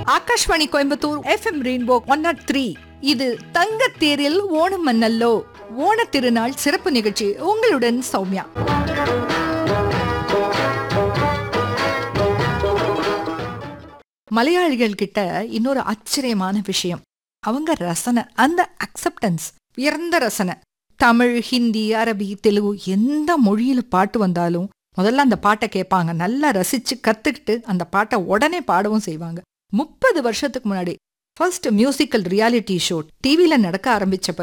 Akashvani Coimbatore FM rainbow one nought three இது தங்கத்தேரில் ஓணம் மன்னல்லோ ஓணத் திருநாள் சிறப்பு நிகழ்ச்சி உங்களுடன் சௌமியா மலையாளிகள் கிட்ட இன்னொரு ஆச்சரியமான விஷயம் அவங்க ரசனை அந்த அக்செப்டன்ஸ் உயர்ந்த ரசனை தமிழ் ஹிந்தி அரபி தெலுங்கு எந்த மொழியில பாட்டு வந்தாலும் முதல்ல அந்த பாட்டை கேட்பாங்க நல்லா ரசிச்சு கத்துக்கிட்டு அந்த பாட்டை உடனே பாடவும் செய்வாங்க முப்பது வருஷத்துக்கு முன்னாடி ஃபர்ஸ்ட் மியூசிக்கல் ரியாலிட்டி ஷோ டிவியில நடக்க ஆரம்பிச்ச